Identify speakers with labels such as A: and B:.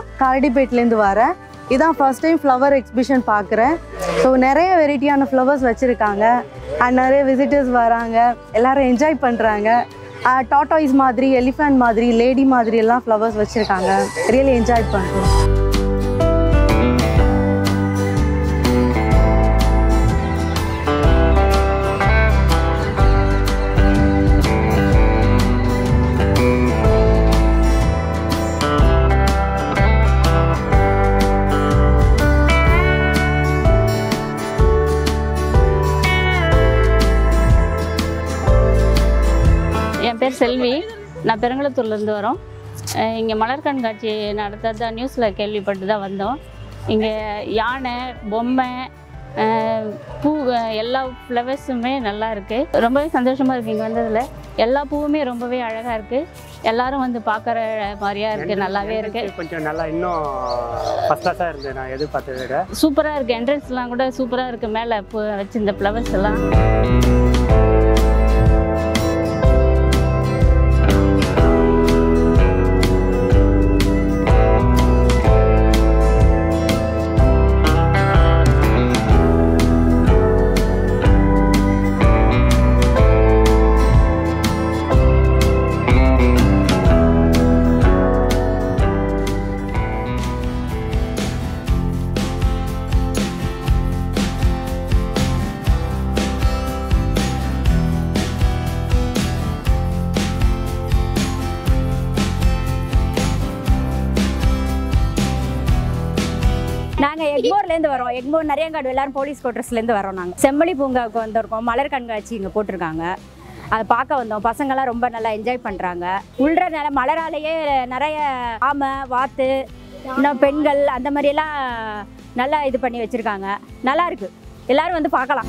A: காரடிப்பேட்லேருந்து வரேன் இதான் first time flower exhibition பார்க்குறேன் ஸோ நிறைய வெரைட்டியான ஃப்ளவர்ஸ் வச்சுருக்காங்க அண்ட் நிறைய விசிட்டர்ஸ் வராங்க எல்லாரும் என்ஜாய் பண்ணுறாங்க டாட்டாய்ஸ் மாதிரி எலிஃபண்ட் மாதிரி லேடி மாதிரி எல்லாம் ஃப்ளவர்ஸ் வச்சுருக்காங்க ரியலி என்ஜாய் பண்ணுறோம்
B: என் பேர் செல்வி நான் பெருங்குளத்தூர்லேருந்து வரோம் இங்கே மலர் கண்காட்சி நடத்துறதா நியூஸில் கேள்விப்பட்டு தான் வந்தோம் இங்கே யானை பொம்மை அஹ், பூ அஹ், எல்லா ஃப்ளவர்ஸுமே நல்லா இருக்குது ரொம்பவே சந்தோஷமாக இருக்குது இங்கே வந்ததில் எல்லா பூவுமே ரொம்பவே அழகாக இருக்குது எல்லாரும் வந்து பார்க்குற மாதிரியா இருக்குது நல்லாவே இருக்குது
C: கொஞ்சம் நல்லா இன்னும் ஃபஸ்ட் கிளாஸாக இருந்தது நான் எதிர்பார்த்ததை விட
B: சூப்பராக இருக்குது என்ட்ரன்ஸ்லாம் கூட சூப்பராக இருக்குது மேலே பூ வச்சிருந்த ஃப்ளவர்ஸ் எல்லாம்
D: நாங்கள் எக்மோர்லேருந்து வரோம் எக்மோர் நிறையங்காடு எல்லாரும் போலீஸ் குவார்ட்டர்ஸ்லேருந்து வரோம் நாங்கள் செம்மொழி பூங்காவுக்கு வந்திருக்கோம் மலர் கண்காட்சி இங்கே போட்டிருக்காங்க அதை பார்க்க வந்தோம் பசங்கள்லாம் ரொம்ப நல்லா என்ஜாய் பண்ணுறாங்க உள்ள நில மலராலேயே நிறைய ஆமை வாத்து இன்னும் பெண்கள் அந்த மாதிரியெல்லாம் நல்லா இது பண்ணி வச்சுருக்காங்க நல்லா இருக்கு எல்லாரும் வந்து பார்க்கலாம்